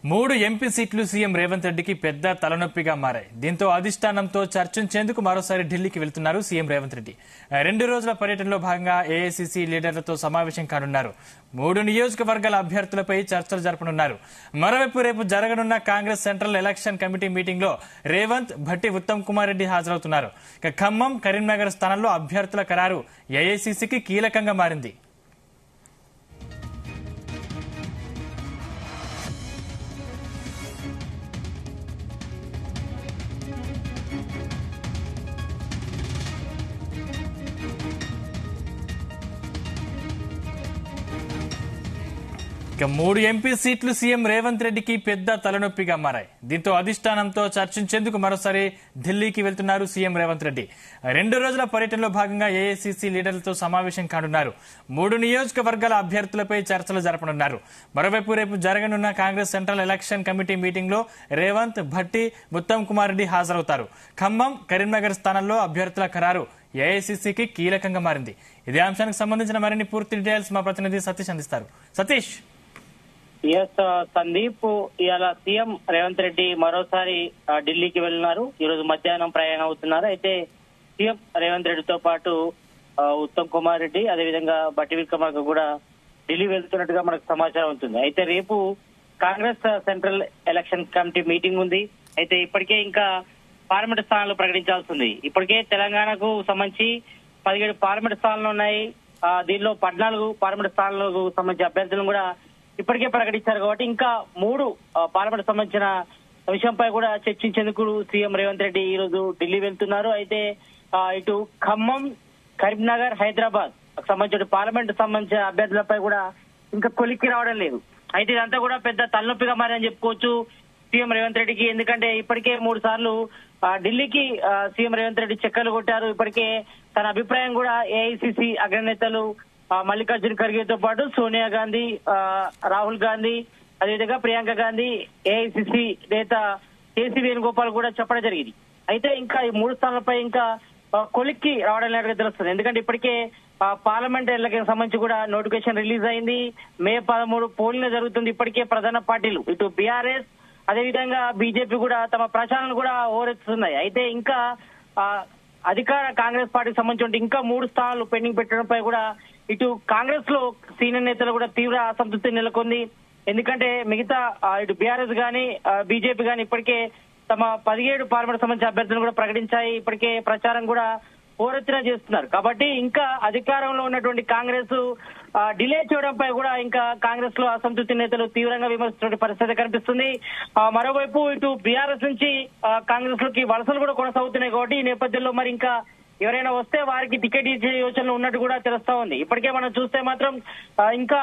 మూడు ఎంపీ సీట్లు సీఎం రేవంత్ రెడ్డికి పెద్ద తలనొప్పిగా మారాయి దీంతో అధిష్టానంతో చర్చించేందుకు మరోసారి ఢిల్లీకి వెళ్తున్నారు సీఎం రేవంత్ రెడ్డి రెండు రోజుల పర్యటనలో భాగంగా ఏఐసీసీ లీడర్లతో సమావేశం కానున్నారు మూడు నియోజకవర్గాల అభ్యర్థులపై చర్చలు జరపనున్నారు మరోవైపు రేపు జరగనున్న Congress central election committee meeting లో రేవంత్ భట్టి ఉత్తమ్ కుమార్ రెడ్డి హాజరవుతున్నారు ఇక ఖమ్మం కరీంనగర్ స్థానంలో అభ్యర్థుల ఖరారు ఏఐసీసీకి కీలకంగా మారింది ఇక మూడు ఎంపీ సీట్లు సీఎం రేవంత్ రెడ్డికి పెద్ద తలనొప్పిగా మారాయి దీంతో అధిష్టానంతో చర్చించేందుకు మరోసారి ఢిల్లీకి వెళ్తున్నారు సీఎం రేవంత్ రెడ్డి రెండు రోజుల పర్యటనలో భాగంగా ఏఐసీసీ లీడర్లతో సమావేశం కానున్నారు మూడు నియోజకవర్గాల అభ్యర్థులపై చర్చలు జరపనున్నారు మరోవైపు రేపు జరగనున్న Congress central election committee meeting లో రేవంత్ భట్టి ఉత్తమ్ కుమార్ రెడ్డి హాజరవుతారు ఖమ్మం కరీంనగర్ స్థానంలో అభ్యర్థుల ఖరారు ఏఐసీసీకి కీలకంగా మారింది ఇదే అంశానికి సంబంధించిన మరిన్ని పూర్తి డీటెయిల్స్ మా ప్రతినిధి సతీష్ అందిస్తారు సతీష్ ఎస్ సందీప్ ఇవాళ సీఎం రేవంత్ రెడ్డి మరోసారి ఆ, ఢిల్లీకి వెళ్ళినారు ఈ రోజు మధ్యాహ్నం ప్రయాణం అవుతున్నారు అయితే సీఎం రేవంత్ రెడ్డితో పాటు ఆ, ఉత్తమ్ కుమార్ రెడ్డి అదేవిధంగా బట్టి విక్రమార్క కూడా ఢిల్లీ వెళ్తున్నట్టుగా మనకు సమాచారం ఉంటుంది అయితే రేపు Congress central election committee meeting ఉంది అయితే ఇప్పటికే ఇంకా పార్లమెంట్ స్థానాలు ప్రకటించాల్సి ఉంది ఇప్పటికే తెలంగాణకు సంబంధించి పదిహేడు పార్లమెంట్ స్థానాలు ఉన్నాయి ఆ, దీనిలో పద్నాలుగు పార్లమెంట్ స్థానాలకు సంబంధించిన అభ్యర్థులను కూడా ఇప్పటికే ప్రకటించారు కాబట్టి ఇంకా మూడు ఆ, పార్లమెంట్ సంబంధించిన విషయంపై కూడా చర్చించేందుకు సీఎం రేవంత్ రెడ్డి ఈ రోజు ఢిల్లీ వెళ్తున్నారు అయితే ఆ, ఇటు ఖమ్మం కరీంనగర్ హైదరాబాద్ సంబంధించిన పార్లమెంట్ సంబంధించిన అభ్యర్థులపై కూడా ఇంకా కొలిక్కి రావడం లేదు అయితే ఇదంతా కూడా పెద్ద తలనొప్పిగా మారని చెప్పుకోవచ్చు సీఎం రేవంత్ రెడ్డికి ఎందుకంటే ఇప్పటికే మూడు సార్లు ఆ, ఢిల్లీకి ఆ, సీఎం రేవంత్ రెడ్డి చక్కర్లు కొట్టారు ఇప్పటికే తన అభిప్రాయం కూడా ఏఐసిసి అగ్రనేతలు ఆ, మల్లికార్జున ఖర్గేతో పాటు సోనియా గాంధీ ఆ, రాహుల్ గాంధీ అదేవిధంగా ప్రియాంక గాంధీ ఏఐసిసి నేత కేసీ వేణుగోపాల్ కూడా చెప్పడం జరిగింది అయితే ఇంకా ఈ మూడు స్థానాలపై ఇంకా ఆ, కొలిక్కి రావడం లేదని తెలుస్తుంది ఎందుకంటే ఇప్పటికే ఆ, పార్లమెంట్ ఎన్నికలకు సంబంధించి కూడా నోటిఫికేషన్ రిలీజ్ అయింది మే పదమూడు పోలింగ్ జరుగుతుంది ఇప్పటికే ప్రధాన పార్టీలు ఇటు బీఆర్ఎస్ అదేవిధంగా బీజేపీ కూడా తమ ప్రచారం కూడా ఓరెత్తుతున్నాయి అయితే ఇంకా ఆ, అధికార కాంగ్రెస్ పార్టీకి సంబంధించి ఇంకా మూడు స్థానాలు పెండింగ్ పెట్టడంపై కూడా ఇటు కాంగ్రెస్ లో సీనియర్ నేతలు కూడా తీవ్ర అసంతృప్తి నెలకొంది ఎందుకంటే మిగతా ఆ, ఇటు బీఆర్ఎస్ గాని బీజేపీ గాని ఇప్పటికే తమ పదిహేడు పార్లమెంట్ సంబంధించిన అభ్యర్థులను కూడా ప్రకటించాయి ఇప్పటికే ప్రచారం కూడా ఓరెత్తిన చేస్తున్నారు కాబట్టి ఇంకా అధికారంలో ఉన్నటువంటి కాంగ్రెస్ ఆ, డిలే చేయడంపై కూడా ఇంకా కాంగ్రెస్ లో అసంతృప్తి నేతలు తీవ్రంగా విమర్శిస్తున్న పరిస్థితి కనిపిస్తుంది ఆ, మరోవైపు ఇటు బీఆర్ఎస్ నుంచి ఆ, కాంగ్రెస్ లోకి వలసలు కూడా కొనసాగుతున్నాయి కాబట్టి ఈ నేపథ్యంలో మరి ఇంకా ఎవరైనా వస్తే వారికి టికెట్ ఇచ్చే యోచనలు ఉన్నట్టు కూడా తెలుస్తా ఉంది ఇప్పటికే మనం చూస్తే మాత్రం ఆ, ఇంకా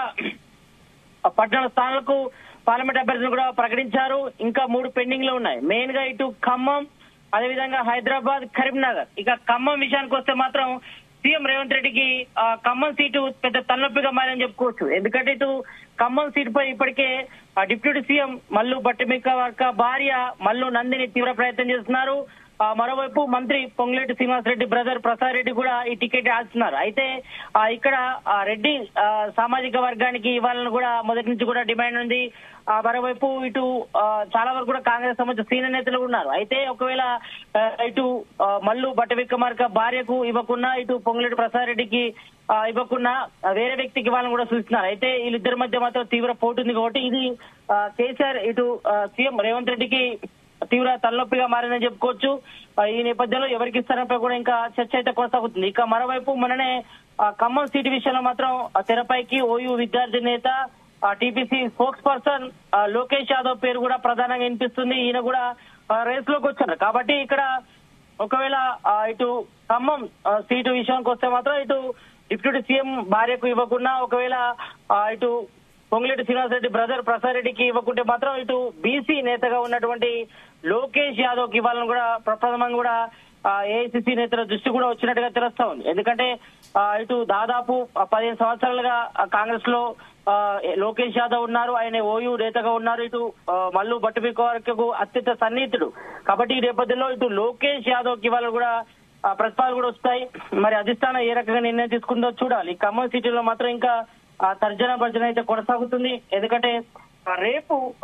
ఆ పద్నాలుగు స్థానాలకు పార్లమెంట్ అభ్యర్థులు కూడా ప్రకటించారు ఇంకా మూడు పెండింగ్ లో ఉన్నాయి మెయిన్ గా ఇటు ఖమ్మం అదేవిధంగా హైదరాబాద్ కరీంనగర్ ఇక ఖమ్మం విషయానికి వస్తే మాత్రం సీఎం రేవంత్ రెడ్డికి ఆ, ఖమ్మం సీటు పెద్ద తలనొప్పిగా మారని చెప్పుకోవచ్చు ఎందుకంటే ఇటు ఖమ్మం సీటు పై ఇప్పటికే ఆ, డిప్యూటీ సీఎం మల్లు భట్టిమిక్క భార్య మల్లు నందిని తీవ్ర ప్రయత్నం చేస్తున్నారు ఆ, మరోవైపు మంత్రి పొంగులేటి శ్రీనివాస్ రెడ్డి బ్రదర్ ప్రసాద్ రెడ్డి కూడా ఈ టికెట్ ఆస్తున్నారు అయితే ఆ, ఇక్కడ ఆ, రెడ్డి ఆ, సామాజిక వర్గానికి ఇవ్వాలని కూడా మొదటి నుంచి కూడా డిమాండ్ ఉంది ఆ, మరోవైపు ఇటు ఆ, చాలా వరకు కూడా కాంగ్రెస్ సంబంధించిన సీనియర్ నేతలు ఉన్నారు అయితే ఒకవేళ ఆ, ఇటు ఆ, మల్లు బట్ట విక్రమార్క భార్యకు ఇవ్వకున్నా ఇటు పొంగులేటి ప్రసాద్ రెడ్డికి ఆ, ఇవ్వకున్నా ఆ, వేరే వ్యక్తికి ఇవ్వాలని కూడా సూచిస్తున్నారు అయితే వీళ్ళిద్దరి మధ్య మాత్రం తీవ్ర పోటీ ఉంది కాబట్టి ఇది ఆ, కేసీఆర్ ఇటు ఆ, సీఎం రేవంత్ రెడ్డికి తీవ్ర తలనొప్పిగా మారిందని చెప్పుకోవచ్చు ఆ, ఈ నేపథ్యంలో ఎవరికి ఇస్తారపై కూడా ఇంకా చర్చ అయితే కొనసాగుతుంది ఇక మరోవైపు మొన్ననే ఆ, ఖమ్మం సీటు విషయంలో మాత్రం ఆ తెరపైకి ఓయూ విద్యార్థి నేత TPC spokesperson Lokesh Yadav పేరు కూడా ప్రధానంగా వినిపిస్తుంది ఈయన కూడా రేస్ లోకి వచ్చారు కాబట్టి ఇక్కడ ఒకవేళ ఆ, ఇటు ఖమ్మం ఆ, సీటు విషయానికి వస్తే మాత్రం ఇటు డిప్యూటీ సీఎం భార్యకు ఇవ్వకుండా ఒకవేళ ఆ, ఇటు పొంగులేటి శ్రీనివాస్ రెడ్డి బ్రదర్ ప్రసాద్ రెడ్డికి ఇవ్వకుంటే మాత్రం ఇటు బీసీ నేతగా ఉన్నటువంటి లోకేష్ యాదవ్ కి ఇవ్వాలని కూడా ప్రప్రథమంగా కూడా ఏఐసిసి నేతల దృష్టి కూడా వచ్చినట్టుగా తెలుస్తా ఉంది ఎందుకంటే ఆ, ఇటు దాదాపు ఆ, పదిహేను సంవత్సరాలుగా ఆ, కాంగ్రెస్ లో ఆ, లోకేష్ యాదవ్ ఉన్నారు ఆయన ఓయూ నేతగా ఉన్నారు ఇటు ఆ, మల్లు భట్టుబికోర్కు అత్యంత సన్నిహితుడు కాబట్టి ఈ నేపథ్యంలో ఇటు లోకేష్ యాదవ్ కి ఇవాళ కూడా ఆ, ప్రతిపాదనలు కూడా వస్తాయి మరి అధిష్టానం ఏ రకంగా నిర్ణయం తీసుకుందో చూడాలి ఖమ్మం సిటీలో మాత్రం ఇంకా ఆ, తర్జన భర్జన అయితే కొనసాగుతుంది ఎందుకంటే ఆ, రేపు ఆ,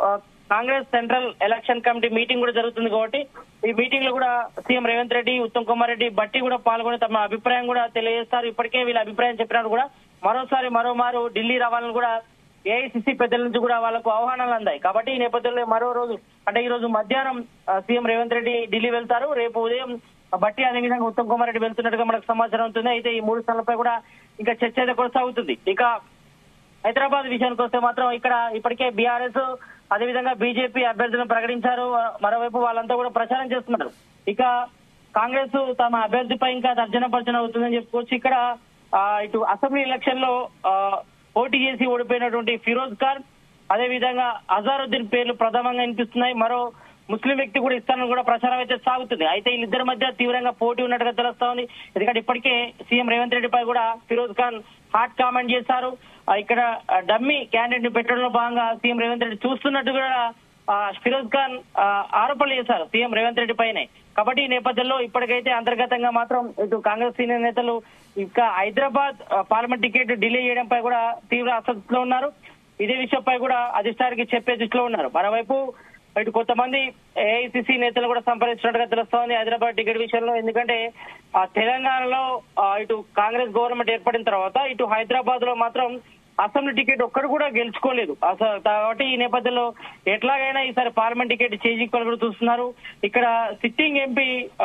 Congress central election committee meeting కూడా జరుగుతుంది కాబట్టి ఈ మీటింగ్ లో కూడా సీఎం రేవంత్ రెడ్డి ఉత్తమ్ కుమార్ రెడ్డి బట్టి కూడా పాల్గొని తమ అభిప్రాయం కూడా తెలియజేస్తారు ఇప్పటికే వీళ్ళ అభిప్రాయం చెప్పినట్టు కూడా మరోసారి మరోమారు ఢిల్లీ రావాలని కూడా ఏఐసిసి పెద్దల నుంచి కూడా వాళ్ళకు ఆహ్వానాలు అందాయి కాబట్టి ఈ నేపథ్యంలో మరో రోజు అంటే ఈ రోజు మధ్యాహ్నం ఆ, సీఎం రేవంత్ రెడ్డి ఢిల్లీ వెళ్తారు రేపు ఉదయం బట్టి అదేవిధంగా ఉత్తమ్ కుమార్ రెడ్డి వెళ్తున్నట్టుగా మనకు సమాచారం ఉంటుంది అయితే ఈ మూడు స్థానాలపై కూడా ఇంకా చర్చ అయితే కొనసాగుతుంది ఇక హైదరాబాద్ విషయానికి వస్తే మాత్రం ఇక్కడ ఇప్పటికే బీఆర్ఎస్ అదేవిధంగా బీజేపీ అభ్యర్థులను ప్రకటించారు మరోవైపు వాళ్ళంతా కూడా ప్రచారం చేస్తున్నారు ఇక కాంగ్రెస్ తమ అభ్యర్థిపై ఇంకా తర్జన పర్జన అవుతుందని చెప్పుకోవచ్చు ఇక్కడ ఆ, ఇటు అసెంబ్లీ ఎలక్షన్ లో ఆ, పోటీ చేసి ఓడిపోయినటువంటి ఫిరోజ్ ఖాన్ అదేవిధంగా అజారుద్దీన్ పేర్లు ప్రథమంగా వినిపిస్తున్నాయి మరో ముస్లిం వ్యక్తి కూడా ఇస్తానని కూడా ప్రచారం అయితే సాగుతుంది అయితే వీళ్ళిద్దరి మధ్య తీవ్రంగా పోటీ ఉన్నట్టుగా తెలుస్తా ఉంది ఎందుకంటే ఇప్పటికే సీఎం రేవంత్ రెడ్డిపై కూడా ఫిరోజ్ ఖాన్ హాట్ కామెంట్ చేశారు ఆ, ఇక్కడ ఆ, డమ్మీ క్యాండిడేట్ ని పెట్టడంలో భాగంగా సీఎం రేవంత్ రెడ్డి చూస్తున్నట్టు కూడా ఆ, ఫిరోజ్ ఖాన్ ఆ, ఆరోపణలు చేశారు సీఎం రేవంత్ రెడ్డి పైనే కాబట్టి ఈ నేపథ్యంలో ఇప్పటికైతే అంతర్గతంగా మాత్రం ఇటు కాంగ్రెస్ సీనియర్ నేతలు ఇంకా హైదరాబాద్ ఆ, పార్లమెంట్ టికెట్ డిలే చేయడంపై కూడా తీవ్ర అసంతృప్తిలో ఉన్నారు ఇదే విషయంపై కూడా అధిష్టానికి చెప్పే దృష్టిలో ఉన్నారు మరోవైపు ఇటు కొంతమంది ఏఐసిసి నేతలు కూడా సంప్రదించినట్టుగా తెలుస్తోంది హైదరాబాద్ టికెట్ విషయంలో ఎందుకంటే ఆ తెలంగాణలో ఆ, ఇటు కాంగ్రెస్ గవర్నమెంట్ ఏర్పడిన తర్వాత ఇటు హైదరాబాద్ లో మాత్రం అసెంబ్లీ టికెట్ ఒక్కడు కూడా గెలుచుకోలేదు అసలు కాబట్టి ఈ నేపథ్యంలో ఎట్లాగైనా ఈసారి పార్లమెంట్ టికెట్ చేజిక్కోవాలి కూడా చూస్తున్నారు ఇక్కడ సిట్టింగ్ ఎంపీ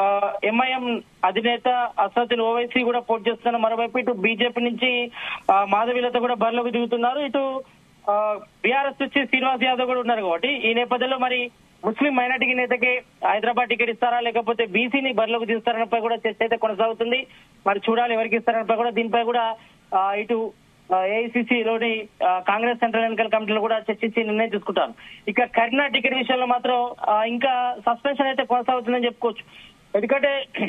ఎంఐఎం అధినేత అసదుద్దీన్ ఓవైసీ కూడా పోటీ చేస్తున్నారు మరోవైపు ఇటు బీజేపీ నుంచి ఆ, మాధవీలత కూడా బరిలోకి దిగుతున్నారు ఇటు బీఆర్ఎస్ నుంచి శ్రీనివాస్ యాదవ్ కూడా ఉన్నారు కాబట్టి ఈ నేపథ్యంలో మరి ముస్లిం మైనార్టీ నేతకి హైదరాబాద్ టికెట్ ఇస్తారా లేకపోతే బీసీని బరిలోకి తీస్తారనపై కూడా చర్చ అయితే కొనసాగుతుంది మరి చూడాలి ఎవరికి ఇస్తారనపై కూడా దీనిపై కూడా ఆ, ఇటు ఏఐసిసి లోని ఆ, కాంగ్రెస్ సెంట్రల్ ఎన్నికల కమిటీలో కూడా చర్చించి నిర్ణయం తీసుకుంటారు ఇక కరీంనగర్ టికెట్ విషయంలో మాత్రం ఆ, ఇంకా సస్పెన్షన్ అయితే కొనసాగుతుందని చెప్పుకోవచ్చు ఎందుకంటే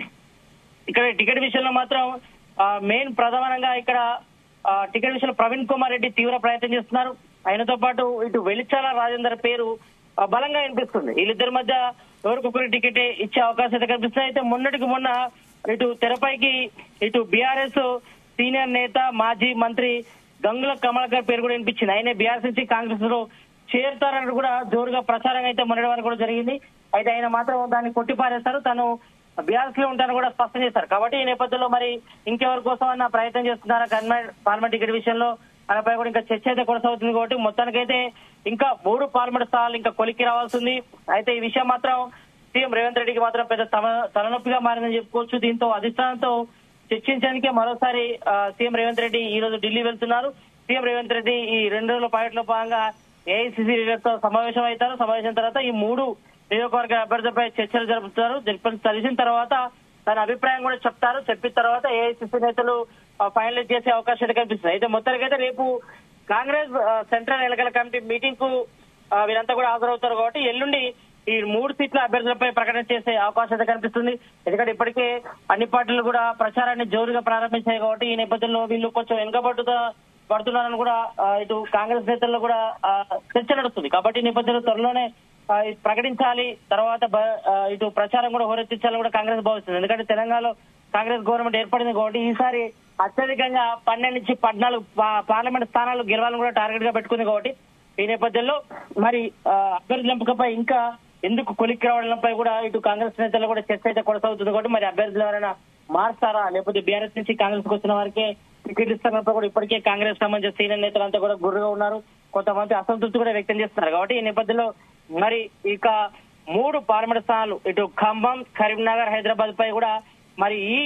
ఇక్కడ టికెట్ విషయంలో మాత్రం మెయిన్ ప్రధానంగా ఇక్కడ ఆ, టికెట్ విషయంలో ప్రవీణ్ కుమార్ రెడ్డి తీవ్ర ప్రయత్నం చేస్తున్నారు ఆయనతో పాటు ఇటు వెలిచాల రాజేందర్ పేరు ఆ, బలంగా వినిపిస్తుంది వీళ్ళిద్దరి మధ్య ఎవరికొకరి టికెట్ ఇచ్చే అవకాశం అయితే కనిపిస్తుంది అయితే మొన్నటికి మొన్న ఇటు తెరపైకి ఇటు బీఆర్ఎస్ సీనియర్ నేత మాజీ మంత్రి గంగుల కమలాకర్ పేరు కూడా వినిపించింది ఆయనే బీఆర్ఎస్ నుంచి కాంగ్రెస్ లో చేరుతారని కూడా జోరుగా ప్రచారం అయితే మొన్నటి వరకు కూడా జరిగింది అయితే ఆయన మాత్రం దాన్ని కొట్టిపారేస్తారు తను బీఆర్ఎస్ లో ఉంటారని కూడా స్పష్టం చేశారు కాబట్టి ఈ నేపథ్యంలో మరి ఇంకెవరి కోసం అన్న ప్రయత్నం చేస్తున్నారా కన్వెంట్ పార్లమెంట్ టికెట్ విషయంలో దానిపై కూడా ఇంకా చర్చ అయితే కొనసాగుతుంది కాబట్టి మొత్తానికైతే ఇంకా మూడు పార్లమెంట్ స్థానాలు ఇంకా కొలిక్కి రావాల్సింది అయితే ఈ విషయం మాత్రం సీఎం రేవంత్ రెడ్డికి మాత్రం పెద్ద తల- తలనొప్పిగా మారిందని చెప్పుకోవచ్చు దీంతో అధిష్టానంతో చర్చించడానికే మరోసారి ఆ, సీఎం రేవంత్ రెడ్డి ఈ రోజు ఢిల్లీ వెళ్తున్నారు సీఎం రేవంత్ రెడ్డి ఈ రెండు రోజుల పర్యటనలో భాగంగా ఏఐసిసి లీడర్తో సమావేశం అవుతారు సమావేశం తర్వాత ఈ మూడు నియోజకవర్గ అభ్యర్థులపై చర్చలు జరుపుతారు జరిపి తెలిసిన తర్వాత తన అభిప్రాయం కూడా చెప్తారు చెప్పిన తర్వాత ఏఐసిసి నేతలు ఫైనలైజ్ చేసే అవకాశం అయితే కనిపిస్తుంది అయితే మొత్తానికైతే రేపు కాంగ్రెస్ ఆ, సెంట్రల్ ఎన్నికల కమిటీ మీటింగ్ కు ఆ, వీరంతా కూడా హాజరవుతారు కాబట్టి ఎల్లుండి ఈ మూడు సీట్ల అభ్యర్థులపై ప్రకటన చేసే అవకాశం అయితే కనిపిస్తుంది ఎందుకంటే ఇప్పటికే అన్ని పార్టీలు కూడా ప్రచారాన్ని జోరుగా ప్రారంభించాయి కాబట్టి ఈ నేపథ్యంలో వీళ్ళు కొంచెం వెనుకబడుతా పడుతున్నారని కూడా ఆ, ఇటు కాంగ్రెస్ నేతల్లో కూడా ఆ, చర్చ నడుస్తుంది కాబట్టి ఈ నేపథ్యంలో త్వరలోనే ఆ, ఇది ప్రకటించాలి తర్వాత బ- ఆ, ఇటు ప్రచారం కూడా హోరెత్తించాలని కూడా కాంగ్రెస్ భావిస్తుంది ఎందుకంటే తెలంగాణలో కాంగ్రెస్ గవర్నమెంట్ ఏర్పడింది కాబట్టి ఈసారి అత్యధికంగా పన్నెండు నుంచి పద్నాలుగు పా- పార్లమెంట్ స్థానాలు గెలవాలని కూడా టార్గెట్ గా పెట్టుకుంది కాబట్టి ఈ నేపథ్యంలో మరి ఆ, అభ్యర్థుల ఎంపికపై ఇంకా ఎందుకు కొలిక్కి రావడంపై కూడా ఇటు కాంగ్రెస్ నేతలు కూడా చర్చ అయితే కొనసాగుతుంది కాబట్టి మరి అభ్యర్థులు ఎవరైనా మారుస్తారా లేకపోతే బీఆర్ఎస్ నుంచి కాంగ్రెస్ కు వచ్చిన వారికే టికెట్ ఇస్తారంటే కూడా ఇప్పటికే కాంగ్రెస్ సంబంధించిన సీనియర్ నేతలంతా కూడా గుర్రుగా ఉన్నారు కొంతమంది అసంతృప్తి కూడా వ్యక్తం చేస్తున్నారు కాబట్టి ఈ నేపథ్యంలో మరి ఇక మూడు పార్లమెంట్ స్థానాలు ఇటు ఖమ్మం కరీంనగర్ హైదరాబాద్ పై కూడా మరి ఈ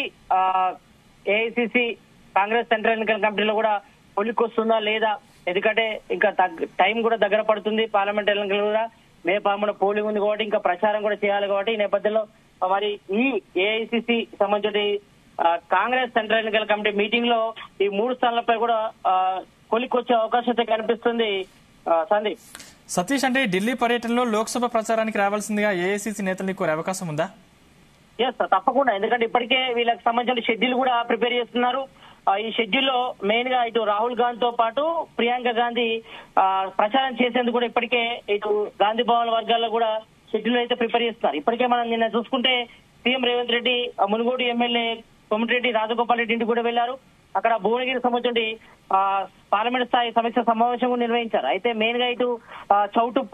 ఏఐసిసి కాంగ్రెస్ సెంట్రల్ ఎన్నికల కమిటీలో కూడా పొలికొస్తుందా లేదా ఎందుకంటే ఇంకా తగ్గ- టైం కూడా దగ్గర పడుతుంది పార్లమెంట్ ఎన్నికలు కూడా మే పదమూడు పోలింగ్ ఉంది కాబట్టి ఇంకా ప్రచారం కూడా చేయాలి కాబట్టి ఈ నేపథ్యంలో మరి ఈ ఏఐసిసి సంబంధించి ఆ, కాంగ్రెస్ సెంట్రల్ ఎన్నికల కమిటీ మీటింగ్ లో ఈ మూడు స్థానాలపై కూడా ఆ, కొలికొచ్చే అవకాశం అయితే కనిపిస్తుంది ఆ, సందీప్ సతీష్ అంటే ఈ ఢిల్లీ పర్యటనలో లోక్సభ ప్రచారానికి రావాల్సిందిగా ఏఐసిసి నేతలు కోరే అవకాశం ఉందా ఎస్ తప్పకుండా ఎందుకంటే ఇప్పటికే వీళ్ళకి సంబంధించిన షెడ్యూల్ కూడా ప్రిపేర్ చేస్తున్నారు ఆ, ఈ షెడ్యూల్ లో మెయిన్ గా ఇటు రాహుల్ గాంధీ తో పాటు ప్రియాంక గాంధీ ఆ, ప్రచారం చేసేందుకు కూడా ఇప్పటికే ఇటు గాంధీ భవన్ వర్గాల్లో కూడా షెడ్యూల్ అయితే ప్రిపేర్ చేస్తున్నారు ఇప్పటికే మనం నిన్న చూసుకుంటే సీఎం రేవంత్ రెడ్డి ఆ, మునుగోడు ఎమ్మెల్యే కోమటిరెడ్డి రాజగోపాల్ రెడ్డి ఇంటికి కూడా వెళ్లారు అక్కడ భువనగిరి సంబంధించి ఆ, పార్లమెంట్ స్థాయి సమీక్ష సమావేశం కూడా నిర్వహించారు అయితే మెయిన్ గా ఇటు ఆ, చౌటుప్పల్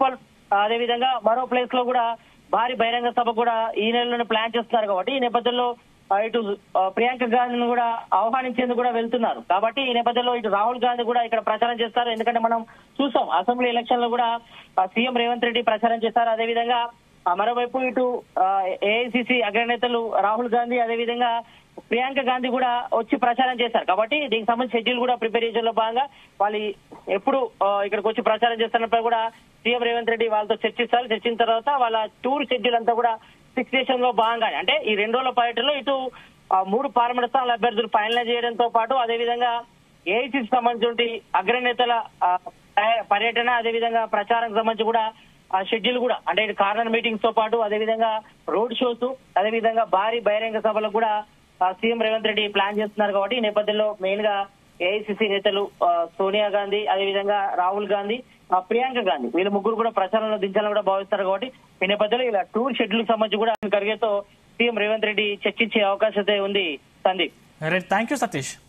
అదేవిధంగా మరో ప్లేస్ లో కూడా భారీ బహిరంగ సభ కూడా ఈ నెలలోనే ప్లాన్ చేస్తున్నారు కాబట్టి ఈ నేపథ్యంలో ఆ, ఇటు ఆ, ప్రియాంక గాంధీని కూడా ఆహ్వానించేందుకు కూడా వెళ్తున్నారు కాబట్టి ఈ నేపథ్యంలో ఇటు రాహుల్ గాంధీ కూడా ఇక్కడ ప్రచారం చేస్తారు ఎందుకంటే మనం చూసాం అసెంబ్లీ ఎలక్షన్ లో కూడా ఆ, సీఎం రేవంత్ రెడ్డి ప్రచారం చేస్తారు అదేవిధంగా ఆ, మరోవైపు ఇటు ఏఐసిసి అగ్రనేతలు రాహుల్ గాంధీ అదేవిధంగా ప్రియాంక గాంధీ కూడా వచ్చి ప్రచారం చేశారు కాబట్టి దీనికి సంబంధించి షెడ్యూల్ కూడా ప్రిపరేషన్ లో భాగంగా వాళ్ళు ఎప్పుడు ఆ, ఇక్కడికి వచ్చి ప్రచారం చేస్తున్నప్పుడు కూడా సీఎం రేవంత్ రెడ్డి వాళ్ళతో చర్చిస్తారు చర్చించిన తర్వాత వాళ్ళ టూర్ షెడ్యూల్ అంతా కూడా ఫిక్సేషన్ లో భాగంగానే అంటే ఈ రెండు రోజుల పర్యటనలో ఇటు ఆ, మూడు పార్లమెంట్ స్థానాల అభ్యర్థులు ఫైనలైజ్ చేయడంతో పాటు అదేవిధంగా ఏఐసిసి సంబంధించి అగ్రనేతల ఆ, పర్యటన అదేవిధంగా ప్రచారం సంబంధించి కూడా ఆ షెడ్యూల్ కూడా అంటే ఇటు కార్నర్ మీటింగ్స్ తో పాటు అదేవిధంగా రోడ్ షోస్ అదేవిధంగా భారీ బహిరంగ సభలకు కూడా ఆ, సీఎం రేవంత్ రెడ్డి ప్లాన్ చేస్తున్నారు కాబట్టి ఈ నేపథ్యంలో మెయిన్ గా ఏఐసిసి నేతలు ఆ, సోనియా గాంధీ అదేవిధంగా రాహుల్ గాంధీ ఆ, ప్రియాంక గాంధీ వీళ్ళ ముగ్గురు కూడా ప్రచారంలో దించాలని కూడా భావిస్తారు కాబట్టి ఈ నేపథ్యంలో ఇలా టూర్ షెడ్యూల్ సంబంధించి కూడా ఖర్గేతో సీఎం రేవంత్ రెడ్డి చర్చించే అవకాశం అయితే ఉంది Sandeep right thank you Satish